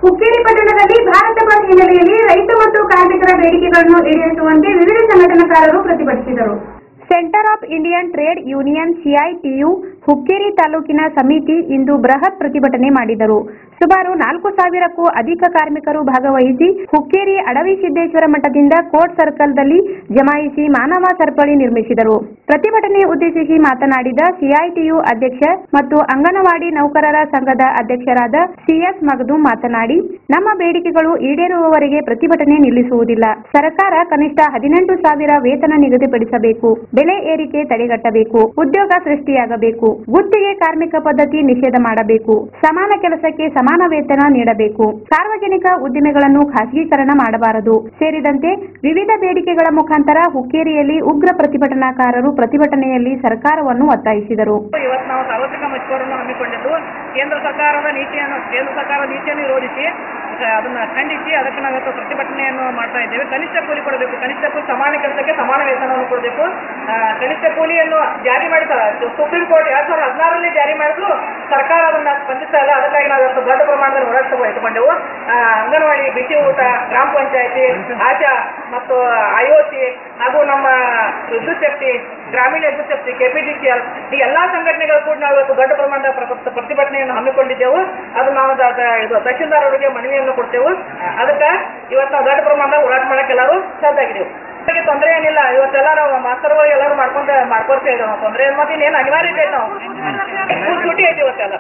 ಹುಕ್ಕೇರಿ ಪಟ್ಟಣದಲ್ಲಿ ಭಾರತ ಬಂದ್ ಹಿನ್ನೆಲೆಯಲ್ಲಿ ರೈತ ಮತ್ತು ಕಾರ್ಮಿಕರ ಬೇಡಿಕೆಗಳನ್ನು ಈಡೇರಿಸುವಂತೆ ವಿವಿಧ ಸಂಘಟನಾಕಾರರು ಪ್ರತಿಭಟಿಸಿದರು centre of Indian trade union CITU Hukkeri ತಾಲೂಕಿನ ಸಮಿತಿ ಇಂದು ಬೃಹತ್ ಪ್ರತಿಭಟನೆ ಮಾಡಿದರು ಸುಮಾರು ನಾಲ್ಕು ಸಾವಿರಕ್ಕೂ ಅಧಿಕ ಕಾರ್ಮಿಕರು ಭಾಗವಹಿಸಿ ಹುಕ್ಕೇರಿ ಅಡವಿ ಸಿದ್ದೇಶ್ವರ ಮಠದಿಂದ ಕೋರ್ಟ್ ಸರ್ಕಲ್ದಲ್ಲಿ ಜಮಾಯಿಸಿ ಮಾನವ ಸರಪಳಿ ನಿರ್ಮಿಸಿದರು ಪ್ರತಿಭಟನೆ ಉದ್ದೇಶಿಸಿ ಮಾತನಾಡಿದ ಸಿಐಟಿಯು ಅಧ್ಯಕ್ಷ ಮತ್ತು ಅಂಗನವಾಡಿ ನೌಕರರ ಸಂಘದ ಅಧ್ಯಕ್ಷರಾದ ಸಿಎಸ್ ಮಗದೂಂ ಮಾತನಾಡಿ ನಮ್ಮ ಬೇಡಿಕೆಗಳು ಈಡೇರುವವರೆಗೆ ಪ್ರತಿಭಟನೆ ನಿಲ್ಲಿಸುವುದಿಲ್ಲ ಸರ್ಕಾರ ಕನಿಷ್ಠ ಹದಿನೆಂಟು ಸಾವಿರ ವೇತನ ನಿಗದಿಪಡಿಸಬೇಕು ಬೆಲೆ ಏರಿಕೆ ತಡೆಗಟ್ಟಬೇಕು ಉದ್ಯೋಗ ಸೃಷ್ಟಿಯಾಗಬೇಕು ಗುತ್ತಿಗೆ ಕಾರ್ಮಿಕ ಪದ್ಧತಿ ನಿಷೇಧ ಮಾಡಬೇಕು ಸಮಾನ ಕೆಲಸಕ್ಕೆ ಸಮಾನ ವೇತನ ನೀಡಬೇಕು ಸಾರ್ವಜನಿಕ ಉದ್ದಿಮೆಗಳನ್ನು ಖಾಸಗೀಕರಣ ಮಾಡಬಾರದು ಸೇರಿದಂತೆ ವಿವಿಧ ಬೇಡಿಕೆಗಳ ಮುಖಾಂತರ ಹುಕ್ಕೇರಿಯಲ್ಲಿ ಉಗ್ರ ಪ್ರತಿಭಟನಾಕಾರರು ಪ್ರತಿಭಟನೆಯಲ್ಲಿ ಸರ್ಕಾರವನ್ನು ಒತ್ತಾಯಿಸಿದರು ಇವತ್ತು ನಾವು ಸಾರ್ವತ್ರಿಕ ಮುಷ್ಕರವನ್ನು ಹಮ್ಮಿಕೊಂಡಿದ್ದು ಕೇಂದ್ರ ಸರ್ಕಾರದ ನೀತಿಯನ್ನು ಕೇಂದ್ರ ಸರ್ಕಾರದ ನೀತಿಯನ್ನು ವಿರೋಧಿಸಿ ಅಹ್, ಅದನ್ನ ಖಂಡಿಸಿ ಅದಕ್ಕೆ ನಾವು ಇವತ್ತು ಪ್ರತಿಭಟನೆಯನ್ನು ಮಾಡ್ತಾ ಇದ್ದೇವೆ ಕನಿಷ್ಠ ಕೂಲಿ ಕೊಡಬೇಕು ಕನಿಷ್ಠ ಕೂಲಿ ಸಮಾನ ಕೆಲಸಕ್ಕೆ ಸಮಾನ ವೇತನವನ್ನು ಕೊಡಬೇಕು ಅಹ್, ಕನಿಷ್ಠ ಕೂಲಿಯನ್ನು ಜಾರಿ ಮಾಡಿದ ಸುಪ್ರೀಂ ಕೋರ್ಟ್ ಎರಡ್ ಸಾವಿರದ ಹದಿನಾರರಲ್ಲಿ ಜಾರಿ ಮಾಡಿದ್ರು ಸರ್ಕಾರ ಅದನ್ನ ಸ್ಪಂದಿಸ್ತಾ ಇಲ್ಲ ಅದಕ್ಕಾಗಿ ನಾವು ಇವತ್ತು ದೊಡ್ಡ ಪ್ರಮಾಣದಲ್ಲಿ ಹೋರಾಟ ಇಟ್ಕೊಂಡೆವು ಅಹ್, ಅಂಗನವಾಡಿ ಬಿಸಿ ಊಟ ಗ್ರಾಮ ಪಂಚಾಯತಿ ಆಶಾ ಮತ್ತು ಐಒಸಿ ಹಾಗೂ ನಮ್ಮ ವಿದ್ಯುತ್ ಶಕ್ತಿ ಗ್ರಾಮೀಣ ವಿದ್ಯುತ್ ಶಕ್ತಿ ಕೆಪಿಟಿಸಿಎಲ್ ಈ ಎಲ್ಲಾ ಸಂಘಟನೆಗಳು ಕೂಡ ನಾವು ಇವತ್ತು ದೊಡ್ಡ ಪ್ರಮಾಣದ ಪ್ರ- ಪ್ರತಿಭಟನೆಯನ್ನು ಹಮ್ಮಿಕೊಂಡಿದ್ದೆವು ಅದು ನಾವು ದ- ದ- ಇದು ತಹಶೀಲ್ದಾರ್ ಅವರಿಗೆ ಮನವಿಯನ್ನು ಕೊಡ್ತೇವೆ ಅದಕ್ಕೆ ಇವತ್ತು ನಾವು ದೊಡ್ಡ ಪ್ರಮಾಣದ ಹೋರಾಟ ಮಾಡಕ್ಕೆ ಎಲ್ಲರೂ ಸಜ್ಜಾಗಿದ್ದೆವು ನಮಗೆ ತೊಂದರೆ ಏನಿಲ್ಲ ಇವತ್ತೆಲ್ಲ ನಾವು ಮಾಸ್ತರ್ಗಳು ಎಲ್ಲರೂ ಮಾಡ್ಕೊಂತ ಮಾಡ್ಕೊಳ್ತಾ ಇದ್ದೇವೆ ನಾವು ತೊಂದರೆ ಏನು ಮತ್ತೆ ಇನ್ನೇನು ಅನಿವಾರ್ಯ ಐತೆ ನಾವು ಸ್ಕೂಲ್ ಸೂಟಿ ಐತಿ ಇವತ್ತೆಲ್ಲ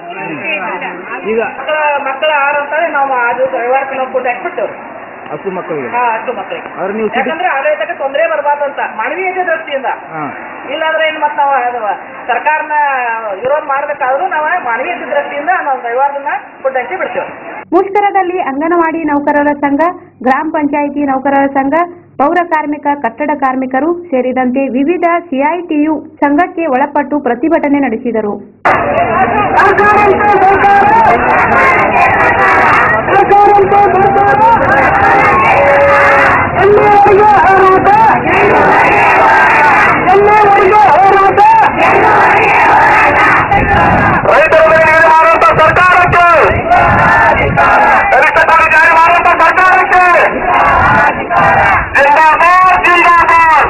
ಈಗ ಮಕ್ಕಳ ಮಕ್ಕಳ ಆಹಾರ ಅಂತಾರೆ ನಾವು ಅದು ರವಿವಾರಕ್ಕೆ ನಾವು ಫುಡ್ ಹಾಕ್ಬಿಡ್ತೇವೆ ಹಸು ಮಕ್ಕಳಿಗೆ ಹಾ ಅಷ್ಟು ಮಕ್ಕಳಿಗೆ ಆದ್ರೆ ನೀವು ಸಿಟಿ ಯಾಕಂದ್ರೆ ಆಡಳಿತಕ್ಕೆ ತೊಂದರೆ ಬರಬಾರ್ದು ಅಂತ ಮಾನವೀಯತೆ ದೃಷ್ಟಿಯಿಂದ ಹಾಂ ಇಲ್ಲಾಂದ್ರೆ ಏನು ಮತ್ತೆ ನಾವು ಅದು ಸರ್ಕಾರನ ವಿರೋಧ ಮಾಡ್ಬೇಕಾದ್ರೂ ನಾವು ಮಾನವೀಯತೆ ದೃಷ್ಟಿಯಿಂದ ನಾವು ರವಿವಾರದನ್ನ ಫುಡ್ ಹಾಕಿ ಬಿಡ್ತೇವೆ ಮುಷ್ಕರದಲ್ಲಿ ಅಂಗನವಾಡಿ ನೌಕರರ ಸಂಘ ಗ್ರಾಮ ಪಂಚಾಯಿತಿ ನೌಕರರ ಸಂಘ ಪೌರ ಕಾರ್ಮಿಕ ಕಟ್ಟಡ ಕಾರ್ಮಿಕರು ಸೇರಿದಂತೆ ವಿವಿಧ ಸಿಐಟಿಯು ಸಂಘಕ್ಕೆ ಒಳಪಟ್ಟು ಪ್ರತಿಭಟನೆ ನಡೆಸಿದರು ರೈತರ ಮೇಲೆ ಜಾರಿ ಮಾಡುವಂತ ಸರ್ಕಾರಕ್ಕೆ ಕನಿಷ್ಠ ಕೂಲಿ ಜಾರಿ ಮಾಡುವಂತ ಸರ್ಕಾರಕ್ಕೆ ಜಿಂದಾಬಾದ್ ಜಿಂದಾಬಾದ್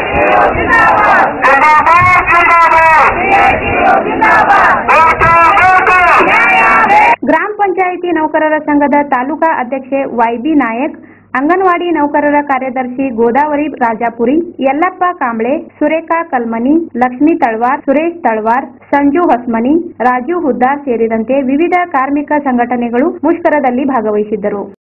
ಜಿಂದಾಬಾದ್ ಜಿಂದಾಬಾದ್ ಬೇಕು ಬೇಕು ಗ್ರಾಮ ಪಂಚಾಯಿತಿ ನೌಕರರ ಸಂಘದ ತಾಲೂಕಾ ಅಧ್ಯಕ್ಷೆ ವೈಬಿ ನಾಯಕ್ ಅಂಗನವಾಡಿ ನೌಕರರ ಕಾರ್ಯದರ್ಶಿ ಗೋದಾವರಿ ರಾಜಾಪುರಿ ಯಲ್ಲಪ್ಪ ಕಾಂಬ್ಳೆ ಸುರೇಖಾ ಕಲ್ಮನಿ ಲಕ್ಷ್ಮೀ ತಳ್ವಾರ್ ಸುರೇಶ್ ತಳ್ವಾರ್ ಸಂಜು ಹೊಸ್ಮನಿ ರಾಜು ಹುದ್ದಾರ್ ಸೇರಿದಂತೆ ವಿವಿಧ ಕಾರ್ಮಿಕ ಸಂಘಟನೆಗಳು ಮುಷ್ಕರದಲ್ಲಿ ಭಾಗವಹಿಸಿದ್ದರು